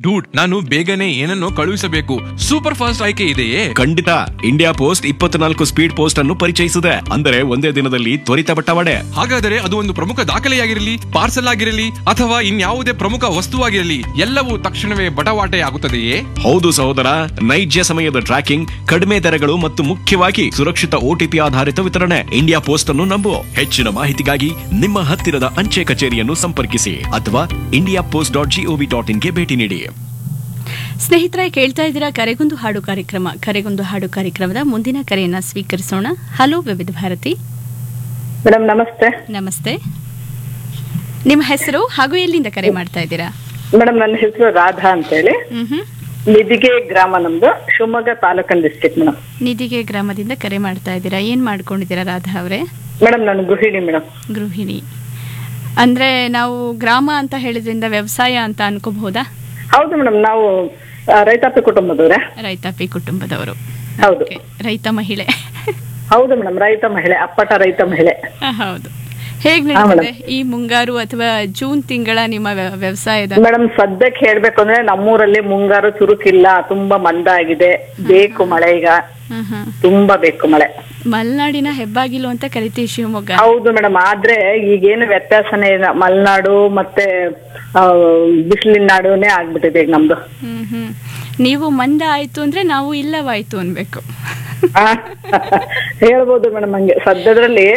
dude ನಾನು ಬೇಗನೆ ಏನನ್ನೋ ಕಳುಹಿಸಬೇಕು ಸೂಪರ್ ಫಾಸ್ಟ್ ಆಯ್ಕೆ ಇದೆಯೇ ಖಂಡಿತ ಇಂಡಿಯಾ ಪೋಸ್ಟ್ ಇಪ್ಪತ್ನಾಲ್ಕು ಸ್ಪೀಡ್ ಪೋಸ್ಟ್ ಅನ್ನು ಪರಿಚಯಿಸಿದೆ ಅಂದರೆ ಒಂದೇ ದಿನದಲ್ಲಿ ತ್ವರಿತ ಬಟ್ಟವಾಡೆ ಹಾಗಾದರೆ ಅದು ಒಂದು ಪ್ರಮುಖ ದಾಖಲೆಯಾಗಿರಲಿ ಪಾರ್ಸಲ್ ಆಗಿರಲಿ ಅಥವಾ ಇನ್ಯಾವುದೇ ಪ್ರಮುಖ ವಸ್ತುವಾಗಿರಲಿ ಎಲ್ಲವೂ ತಕ್ಷಣವೇ ಬಟವಾಟೆ ಆಗುತ್ತದೆಯೇ ಹೌದು ಸಹೋದರ ನೈಜ ಸಮಯದ ಟ್ರ್ಯಾಕಿಂಗ್ ಕಡಿಮೆ ದರಗಳು ಮತ್ತು ಮುಖ್ಯವಾಗಿ ಸುರಕ್ಷಿತ ಓಟಿಪಿ ಆಧಾರಿತ ವಿತರಣೆ ಇಂಡಿಯಾ ಪೋಸ್ಟ್ ಅನ್ನು ನಂಬು ಹೆಚ್ಚಿನ ಮಾಹಿತಿಗಾಗಿ ನಿಮ್ಮ ಹತ್ತಿರದ ಅಂಚೆ ಕಚೇರಿಯನ್ನು ಸಂಪರ್ಕಿಸಿ ಅಥವಾ India post dot GOV dot ಇನ್ಗೆ ಭೇಟಿ ನೀಡಿ ಸ್ನೇಹಿತರೆ ಕೇಳ್ತಾ ಇದ್ದೀರಾ ಕರೆಗೊಂದು ಹಾಡು ಕಾರ್ಯಕ್ರಮ ಕರೆಗೊಂದು ಹಾಡು ಕಾರ್ಯಕ್ರಮದ ಮುಂದಿನ ಕರೆಯನ್ನ ಸ್ವೀಕರಿಸೋಣ ಹಲೋ ವಿವಿಧ ಭಾರತಿ ಮೇಡಮ್ ನಮಸ್ತೆ ನಮಸ್ತೆ ನಿಮ್ಮ ಹೆಸರು ಹಾಗೂ ಎಲ್ಲಿಂದ ಕರೆ ಮಾಡ್ತಾ ಇದ್ದೀರಾ ಮೇಡಮ್ ನನ್ನ ಹೆಸರು ರಾಧಾ ಅಂತ ಹೇಳಿ ಹ್ಮ್ ಹ್ಮ್ ನಿಧಿಗೆ ಗ್ರಾಮ ನಮ್ದು ಶಿವಮೊಗ್ಗ ತಾಲೂಕನ್ ಡಿಸ್ಟ್ರಿಕ್ಟ್ ಮೇಡಮ್ ನಿಧಿಗೆ ಗ್ರಾಮದಿಂದ ಕರೆ ಮಾಡ್ತಾ ಇದ್ದೀರಾ ಏನ್ ಮಾಡ್ಕೊಂಡಿದ್ದೀರಾ ರಾಧಾ ಅವರೇ ಮೇಡಮ್ ನಾನು ಗೃಹಿಣಿ ಮೇಡಮ್ ಗೃಹಿಣಿ ಅಂದ್ರೆ ನಾವು ಗ್ರಾಮ ಅಂತ ಹೇಳಿದ್ರಿಂದ ವ್ಯವಸಾಯ ಅಂತ ಅನ್ಕೋಬಹುದಾ ಹೌದು ಮೇಡಮ್ ನಾವು ಆ, ರೈತಾಪಿ ಕುಟುಂಬದವ್ರೆ ರೈತಾಪಿ ಕುಟುಂಬದವರು ಹೌದು Okay, ರೈತ ಮಹಿಳೆ ಹೌದು ಮೇಡಮ್ ರೈತ ಮಹಿಳೆ ಅಪ್ಪಟ ರೈತ ಮಹಿಳೆ ಆ, ಹೌದು ಹೇಗ್ ಹಾ, ನಡೀತಿದೆ ಈ ಮುಂಗಾರು ಅಥವಾ ಜೂನ್ ತಿಂಗಳ ನಿಮ್ಮ ವ್ಯ- ವ್ಯವಸಾಯದ ಮೇಡಮ್ ಸದ್ಯಕ್ಕೆ ಹೇಳ್ಬೇಕು ಅಂದ್ರೆ ನಮ್ಮೂರಲ್ಲಿ ಮುಂಗಾರು ಚುರುಕಿಲ್ಲ ತುಂಬಾ ಮಂದ ಆಗಿದೆ ಬೇಕು ಮಳೆ ಈಗ ಹ್ಮ್ ಹ್ಮ್ ತುಂಬಾ ಬೇಕು ಮಳೆ ಮಲೆನಾಡಿನ ಹೆಬ್ಬಾಗಿಲು ಅಂತ ಕರಿತೀವಿ ಶಿವಮೊಗ್ಗ ಹೌದು ಮೇಡಮ್ ಆದ್ರೆ ಈಗೇನು ವ್ಯತ್ಯಾಸನೇ ಇಲ್ಲ ಮಲೆನಾಡು ಮತ್ತೆ ಆ, ಬಿಸಿಲಿನ ನಾಡುನೇ ಆಗ್ಬಿಟ್ಟಿದೆ ಈಗ ನಮ್ದು ಹ್ಮ್ ಹ್ಮ್ ನೀವು ಮಂದ ಆಯ್ತು ಅಂದ್ರೆ ನಾವು ಇಲ್ಲವಾಯ್ತು ಅನ್ಬೇಕು ಆ, ಹೇಳ್ಬೋದು ಮೇಡಮ್ ಹಂಗೆ ಸದ್ಯದ್ರಲ್ಲಿ